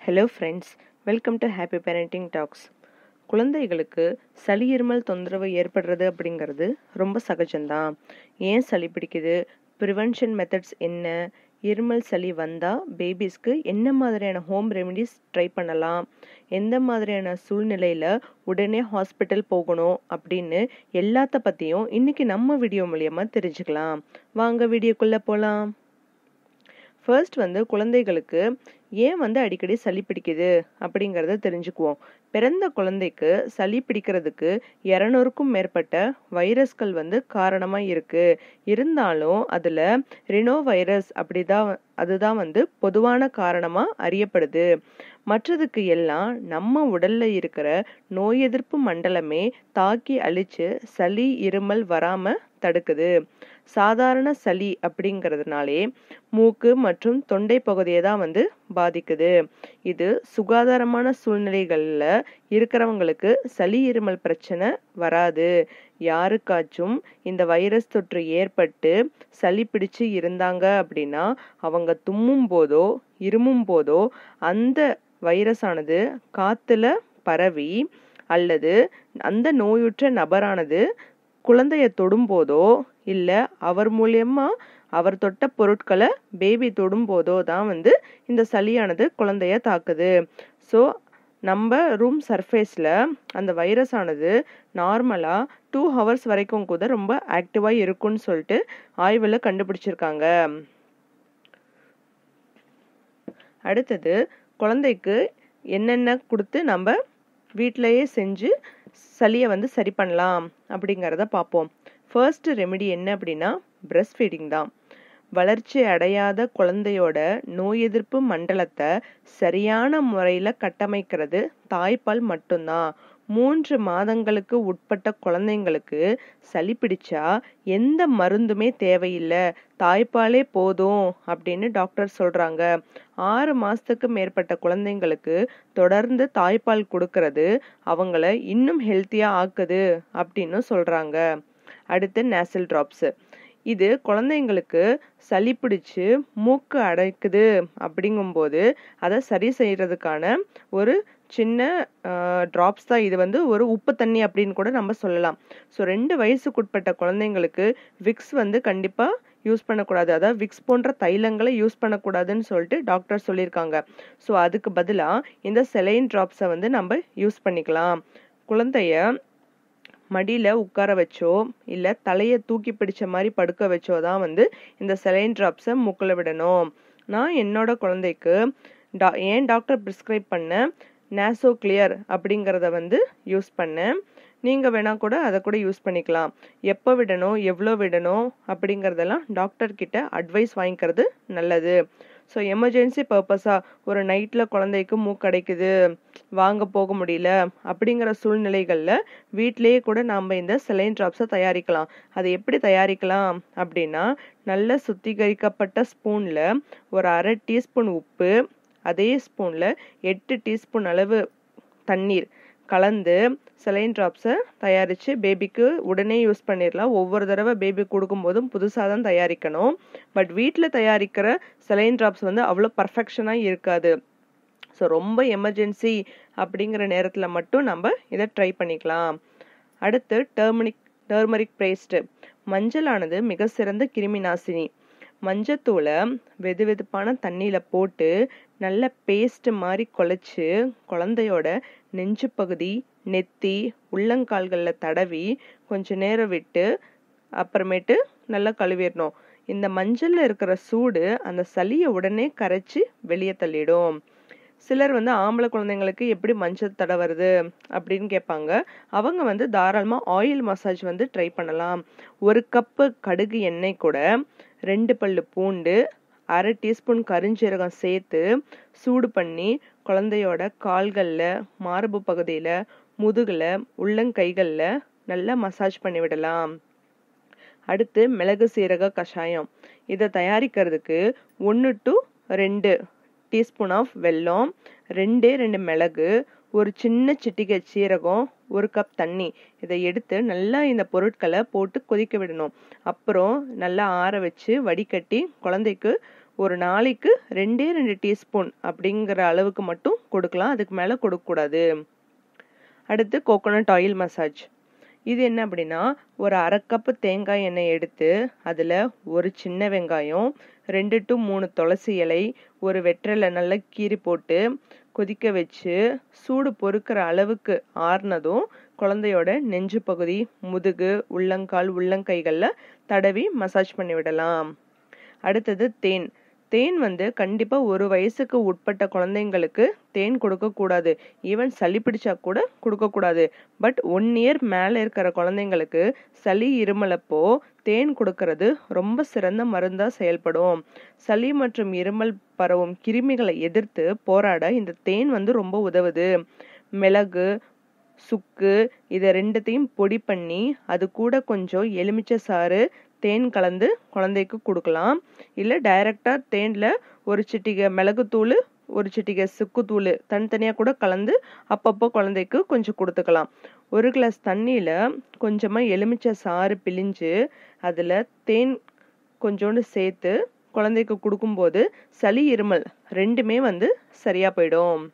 hello friends welcome to happy parenting talks குழந்தைகளுக்கு சளி இருமல் தொந்தரவு ஏற்படுறது அப்படிங்கிறது ரொம்ப சகஜம்தான் ஏன் சளி பிடிக்குது ப்ரிவென்ஷன் மெத்தட்ஸ் என்ன இருமல் சளி வந்தால் பேபிஸ்க்கு என்ன மாதிரியான ஹோம் ரெமெடிஸ் ட்ரை பண்ணலாம் எந்த மாதிரியான சூழ்நிலையில் உடனே ஹாஸ்பிட்டல் போகணும் அப்படின்னு எல்லாத்த பற்றியும் இன்னைக்கு நம்ம வீடியோ மூலியமாக தெரிஞ்சுக்கலாம் வாங்க வீடியோக்குள்ளே போகலாம் ஃபர்ஸ்ட் வந்து குழந்தைகளுக்கு ஏன் வந்து அடிக்கடி சளி பிடிக்குது அப்படிங்கிறத தெரிஞ்சுக்குவோம் பிறந்த குழந்தைக்கு சளி பிடிக்கிறதுக்கு இரநூறுக்கும் மேற்பட்ட வைரஸ்கள் வந்து காரணமாக இருக்கு இருந்தாலும் அதில் ரினோ வைரஸ் அப்படிதான் அதுதான் வந்து பொதுவான காரணமாக அறியப்படுது மற்றதுக்கு எல்லாம் நம்ம உடல்ல இருக்கிற நோய் எதிர்ப்பு மண்டலமே தாக்கி அழிச்சு சளி இருமல் வராம தடுக்குது சாதாரண சளி அப்படிங்கிறதுனாலே மூக்கு மற்றும் தொண்டை பகுதியை தான் வந்து பாதிக்குது இது சுகாதாரமான சூழ்நிலைகளில் இருக்கிறவங்களுக்கு சளி இருமல் பிரச்சனை வராது யாருக்காச்சும் இந்த வைரஸ் தொற்று ஏற்பட்டு சளி பிடிச்சு இருந்தாங்க அப்படின்னா அவங்க தும்மும் போதோ இருமும் போதோ அந்த வைரஸானது காத்துல பரவி அல்லது அந்த நோயுற்ற நபரானது குழந்தைய தொடும்போதோ இல்லை அவர் மூலியமா அவர் தொட்ட பொருட்களை பேபி தொடும்போதோ தான் வந்து இந்த சளியானது குழந்தைய தாக்குது ஸோ நம்ம ரூம் சர்ஃபேஸில் அந்த வைரஸ் ஆனது நார்மலாக டூ ஹவர்ஸ் வரைக்கும் கூட ரொம்ப ஆக்டிவாக இருக்கும்னு சொல்லிட்டு ஆய்வில் கண்டுபிடிச்சிருக்காங்க அடுத்தது குழந்தைக்கு என்னென்ன கொடுத்து நம்ம வீட்டிலையே செஞ்சு சளியை வந்து சரி பண்ணலாம் அப்படிங்கிறத பார்ப்போம் ஃபர்ஸ்ட் ரெமெடி என்ன அப்படின்னா பிரஸ்ட் ஃபீடிங் தான் வளர்ச்சி அடையாத குழந்தையோட நோய் எதிர்ப்பு மண்டலத்தை சரியான முறையில் கட்டமைக்கிறது தாய்ப்பால் மட்டும்தான் மூன்று மாதங்களுக்கு உட்பட்ட குழந்தைங்களுக்கு சளி பிடிச்சா எந்த மருந்துமே தேவையில்லை தாய்ப்பாலே போதும் அப்படின்னு டாக்டர் சொல்றாங்க ஆறு மாசத்துக்கு மேற்பட்ட குழந்தைங்களுக்கு தொடர்ந்து தாய்ப்பால் கொடுக்கறது அவங்கள இன்னும் ஹெல்த்தியா ஆக்குது அப்படின்னு சொல்றாங்க அடுத்து நேசல் டிராப்ஸ் இது குழந்தைங்களுக்கு சளி பிடிச்சு மூக்கு அடைக்குது அப்படிங்கும்போது அதை சரி செய்யறதுக்கான ஒரு சின்ன ட்ராப்ஸ் தான் இது வந்து ஒரு உப்பு தண்ணி அப்படின்னு கூட நம்ம சொல்லலாம் ஸோ ரெண்டு வயசுக்குட்பட்ட குழந்தைங்களுக்கு விக்ஸ் வந்து கண்டிப்பாக யூஸ் பண்ணக்கூடாது அதாவது விக்ஸ் போன்ற தைலங்களை யூஸ் பண்ணக்கூடாதுன்னு சொல்லிட்டு டாக்டர் சொல்லியிருக்காங்க ஸோ அதுக்கு பதிலாக இந்த செலைன் ட்ராப்ஸை வந்து நம்ம யூஸ் பண்ணிக்கலாம் குழந்தைய மடியில் உட்கார வச்சோ இல்லை தலையை தூக்கி பிடிச்ச மாதிரி படுக்க வச்சோ தான் வந்து இந்த செலைன் ட்ராப்ஸை மூக்கில் விடணும் நான் என்னோட குழந்தைக்கு டா ஏன் டாக்டர் ப்ரிஸ்கிரைப் பண்ண நேசோ கிளியர் அப்படிங்கிறத வந்து யூஸ் பண்ணேன் நீங்கள் வேணால் கூட அதை கூட யூஸ் பண்ணிக்கலாம் எப்போ விடணும் எவ்வளோ விடணும் அப்படிங்கிறதெல்லாம் டாக்டர் கிட்ட அட்வைஸ் வாங்கிக்கிறது நல்லது ஸோ எமர்ஜென்சி பர்பஸாக ஒரு நைட்டில் குழந்தைக்கு மூக்கடைக்குது வாங்க போக முடியல அப்படிங்கிற சூழ்நிலைகளில் வீட்டிலேயே கூட நாம் இந்த செலைன் ட்ராப்ஸை தயாரிக்கலாம் அது எப்படி தயாரிக்கலாம் அப்படின்னா நல்ல சுத்திகரிக்கப்பட்ட ஸ்பூனில் ஒரு அரை டீஸ்பூன் உப்பு அதே ஸ்பூனில் எட்டு டீஸ்பூன் அளவு தண்ணீர் கலந்து செலைன் ட்ராப்ஸை தயாரித்து பேபிக்கு உடனே யூஸ் பண்ணிடலாம் ஒவ்வொரு தடவை பேபி கொடுக்கும்போதும் புதுசாக தான் தயாரிக்கணும் பட் வீட்டில் தயாரிக்கிற செலைன் ட்ராப்ஸ் வந்து அவ்வளோ பர்ஃபெக்ஷனாக இருக்காது ஸோ ரொம்ப எமர்ஜென்சி அப்படிங்கிற நேரத்தில் மட்டும் நம்ம இதை ட்ரை பண்ணிக்கலாம் அடுத்து டர்மரிக் டர்மரிக் பேஸ்ட்டு மஞ்சளானது மிக சிறந்த கிருமி நாசினி மஞ்சத்தூளை வெது வெதுப்பான தண்ணியில் போட்டு நல்ல பேஸ்ட் மாதிரி குழச்சி குழந்தையோட நெஞ்சு பகுதி நெத்தி உள்ளங்கால்களில் தடவி கொஞ்ச நேரம் விட்டு அப்புறமேட்டு நல்லா கழுவிடணும் இந்த மஞ்சளில் இருக்கிற சூடு அந்த சளியை உடனே கரைச்சி வெளியே தள்ளிடும் சிலர் வந்து ஆம்பளை குழந்தைங்களுக்கு எப்படி மஞ்சள் தடவுறது அப்படின்னு கேட்பாங்க அவங்க வந்து தாராளமாக ஆயில் மசாஜ் வந்து ட்ரை பண்ணலாம் ஒரு கப்பு கடுகு எண்ணெய் கூட ரெண்டு பல்லு பூண்டு அரை டீஸ்பூன் கரிஞ்சீரகம் சேர்த்து சூடு பண்ணி குழந்தையோட கால்களில் மார்பு பகுதியில் முதுகில் உள்ளங்கைகளில் நல்லா மசாஜ் பண்ணி விடலாம் அடுத்து மிளகு சீரக கஷாயம் இதை தயாரிக்கிறதுக்கு ஒன்று டு ரெண்டு டீஸ்பூன் ஆஃப் வெல்லம் ரெண்டே ரெண்டு மிளகு ஒரு சின்ன சிட்டிகை சீரகம் ஒரு கப் தண்ணி இதை எடுத்து நல்லா இந்த பொருட்களை போட்டு கொதிக்க விடணும் அப்புறம் நல்லா ஆற வச்சு வடிகட்டி குழந்தைக்கு ஒரு நாளைக்கு ரெண்டே ரெண்டு டீஸ்பூன் அப்படிங்கிற அளவுக்கு மட்டும் கொடுக்கலாம் அதுக்கு மேலே கொடுக்கக்கூடாது அடுத்து கோகோனட் ஆயில் மசாஜ் இது என்ன அப்படின்னா ஒரு அரை கப்பு தேங்காய் எண்ணெய் எடுத்து அதில் ஒரு சின்ன வெங்காயம் ரெண்டு டு மூணு துளசி இலை ஒரு வெற்றிலை நல்லா கீறி போட்டு கொதிக்க வச்சு சூடு பொறுக்கிற அளவுக்கு ஆறுனதும் குழந்தையோட நெஞ்சு பகுதி முதுகு உள்ளங்கால் உள்ளங்கைகளில் தடவி மசாஜ் பண்ணி விடலாம் அடுத்தது தேன் தேன் வந்து கண்டிப்பாக ஒரு வயசுக்கு உட்பட்ட குழந்தைங்களுக்கு தேன் கொடுக்கக்கூடாது ஈவன் சளி பிடிச்சா கூட கொடுக்கக்கூடாது பட் ஒன் இயர் மேலே இருக்கிற குழந்தைங்களுக்கு சளி இருமலப்போ தேன் கொடுக்கறது ரொம்ப சிறந்த மருந்தாக செயல்படும் சளி மற்றும் இருமல் பரவும் கிருமிகளை எதிர்த்து போராட இந்த தேன் வந்து ரொம்ப உதவுது மிளகு சுக்கு இதை ரெண்டுத்தையும் பொடி பண்ணி அது கூட கொஞ்சம் எலுமிச்சை சாறு தேன் கலந்து குழந்தைக்கு கொடுக்கலாம் இல்லை டைரெக்டாக தேனில் ஒரு சிட்டிகை மிளகுத்தூள் ஒரு சிட்டிகை சுக்குத்தூள் தனித்தனியாக கூட கலந்து அப்பப்போ குழந்தைக்கு கொஞ்சம் கொடுத்துக்கலாம் ஒரு கிளாஸ் தண்ணியில் கொஞ்சமாக எலுமிச்சை சாறு பிழிஞ்சு அதில் தேன் கொஞ்சோண்டு சேர்த்து குழந்தைக்கு கொடுக்கும்போது சளி இருமல் ரெண்டுமே வந்து சரியாக போயிடும்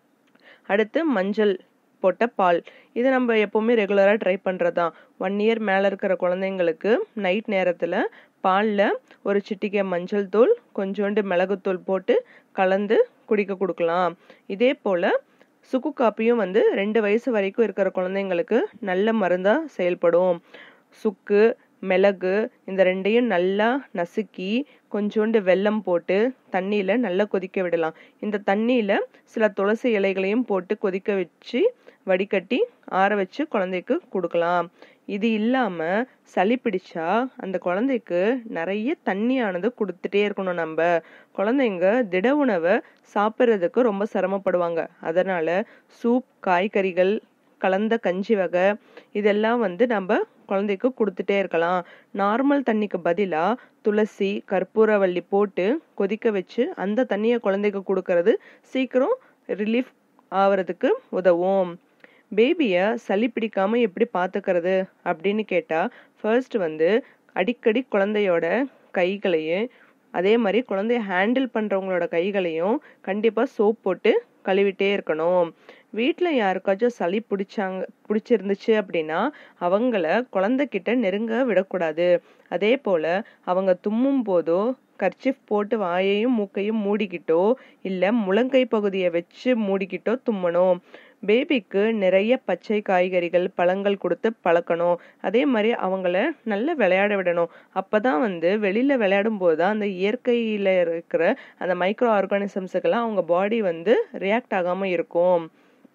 அடுத்து மஞ்சள் போட்ட பால் இது நம்ம எப்போவுமே ரெகுலராக ட்ரை பண்ணுறது தான் ஒன் இயர் மேலே இருக்கிற குழந்தைங்களுக்கு நைட் நேரத்தில் பாலில் ஒரு சிட்டிகை மஞ்சள் தூள் கொஞ்சோண்டு மிளகுத்தூள் போட்டு கலந்து குடிக்க கொடுக்கலாம் இதே போல் சுக்கு காப்பியும் வந்து ரெண்டு வயசு வரைக்கும் இருக்கிற குழந்தைங்களுக்கு நல்ல மருந்தாக செயல்படும் சுக்கு மிளகு இந்த ரெண்டையும் நல்லா நசுக்கி கொஞ்சோண்டு வெல்லம் போட்டு தண்ணியில் நல்லா கொதிக்க விடலாம் இந்த தண்ணியில் சில துளசி இலைகளையும் போட்டு கொதிக்க வச்சு வடிகட்டி ஆற வச்சு குழந்தைக்கு கொடுக்கலாம் இது இல்லாமல் சளி பிடிச்சா அந்த குழந்தைக்கு நிறைய தண்ணியானது கொடுத்துட்டே இருக்கணும் நம்ம குழந்தைங்க திட உணவை சாப்பிட்றதுக்கு ரொம்ப சிரமப்படுவாங்க அதனால் சூப் காய்கறிகள் கலந்த கஞ்சி வகை இதெல்லாம் வந்து நம்ம குழந்தைக்கு கொடுத்துட்டே இருக்கலாம் நார்மல் தண்ணிக்கு பதிலாக துளசி கற்பூரவள்ளி போட்டு கொதிக்க வச்சு அந்த தண்ணியை குழந்தைக்கு கொடுக்கறது சீக்கிரம் ரிலீஃப் ஆகிறதுக்கு உதவும் பேபியை சளி பிடிக்காம எப்படி பார்த்துக்கிறது அப்படின்னு கேட்டால் ஃபர்ஸ்ட் வந்து அடிக்கடி குழந்தையோட கைகளையும் அதே மாதிரி குழந்தைய ஹேண்டில் பண்ணுறவங்களோட கைகளையும் கண்டிப்பாக சோப் போட்டு கழுவிட்டே இருக்கணும் வீட்டில் யாருக்காச்சும் சளி பிடிச்சாங்க பிடிச்சிருந்துச்சு அப்படின்னா அவங்கள குழந்தைகிட்ட நெருங்க விடக்கூடாது அதே போல் அவங்க தும்மும் போதோ கர்ச்சிஃப் போட்டு வாயையும் மூக்கையும் மூடிக்கிட்டோ இல்லை முழங்கை பகுதியை வச்சு மூடிக்கிட்டோ தும்மணும் பேபிக்கு நிறைய பச்சை காய்கறிகள் பழங்கள் கொடுத்து பழக்கணும் அதே மாதிரி அவங்கள நல்லா விளையாட விடணும் அப்பதான் வந்து வெளியில விளையாடும் போது தான் அந்த இயற்கையில இருக்கிற அந்த மைக்ரோ ஆர்கானிசம்ஸுக்கெல்லாம் அவங்க பாடி வந்து ரியாக்ட் ஆகாம இருக்கும்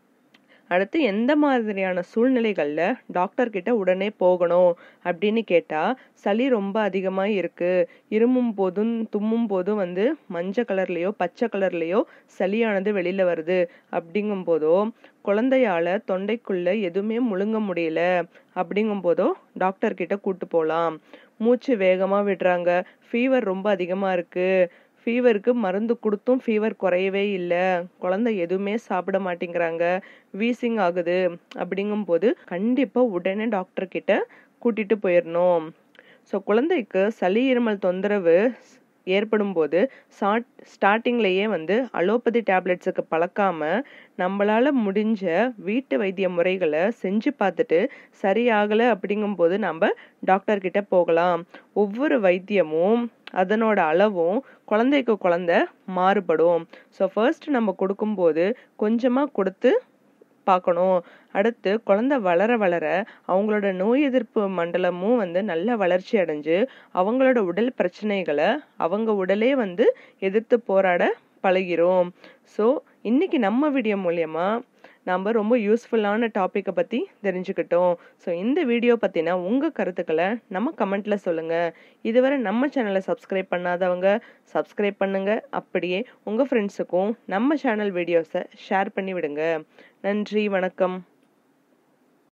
அடுத்து எந்த மாதிரியான சூழ்நிலைகளில் டாக்டர் கிட்ட உடனே போகணும் அப்படின்னு கேட்டால் சளி ரொம்ப அதிகமாக இருக்குது இருமும் போதும் தும்மும் போதும் வந்து மஞ்சள் கலர்லேயோ பச்சை கலர்லேயோ சளியானது வெளியில் வருது அப்படிங்கும் போதோ குழந்தையால தொண்டைக்குள்ள எதுவுமே முழுங்க முடியல அப்படிங்கும் போதோ டாக்டர் கிட்ட கூட்டு போகலாம் மூச்சு வேகமாக விடுறாங்க ஃபீவர் ரொம்ப அதிகமாக இருக்குது ஃபீவருக்கு மருந்து கொடுத்தும் ஃபீவர் குறையவே இல்லை குழந்தை எதுவுமே சாப்பிட மாட்டேங்கிறாங்க வீசிங் ஆகுது அப்படிங்கும்போது கண்டிப்பாக உடனே டாக்டர் கிட்ட கூட்டிட்டு போயிடணும் ஸோ குழந்தைக்கு சளி இருமல் தொந்தரவு ஏற்படும் போது ஸ்டார்ட் ஸ்டார்டிங்லேயே வந்து அலோபதி டேப்லெட்ஸுக்கு பழக்காம நம்மளால முடிஞ்ச வீட்டு வைத்திய முறைகளை செஞ்சு பார்த்துட்டு சரியாகலை அப்படிங்கும்போது நம்ம டாக்டர் கிட்ட போகலாம் ஒவ்வொரு வைத்தியமும் அதனோட அளவும் குழந்தைக்கு குழந்தை மாறுபடும் ஸோ ஃபர்ஸ்ட் நம்ம கொடுக்கும்போது கொஞ்சமாக கொடுத்து பார்க்கணும் அடுத்து குழந்தை வளர வளர அவங்களோட நோய் எதிர்ப்பு மண்டலமும் வந்து நல்ல வளர்ச்சி அடைஞ்சு அவங்களோட உடல் பிரச்சனைகளை அவங்க உடலே வந்து எதிர்த்து போராட பழகிறோம் ஸோ இன்னைக்கு நம்ம வீடியோ மூலயமா நம்ம ரொம்ப யூஸ்ஃபுல்லான டாப்பிக்கை பற்றி தெரிஞ்சுக்கிட்டோம் ஸோ இந்த வீடியோ பற்றினா உங்கள் கருத்துக்களை நம்ம கமெண்ட்டில் சொல்லுங்கள் இதுவரை நம்ம சேனலை சப்ஸ்கிரைப் பண்ணாதவங்க சப்ஸ்கிரைப் பண்ணுங்கள் அப்படியே உங்கள் ஃப்ரெண்ட்ஸுக்கும் நம்ம சேனல் வீடியோஸை ஷேர் பண்ணி விடுங்க நன்றி வணக்கம்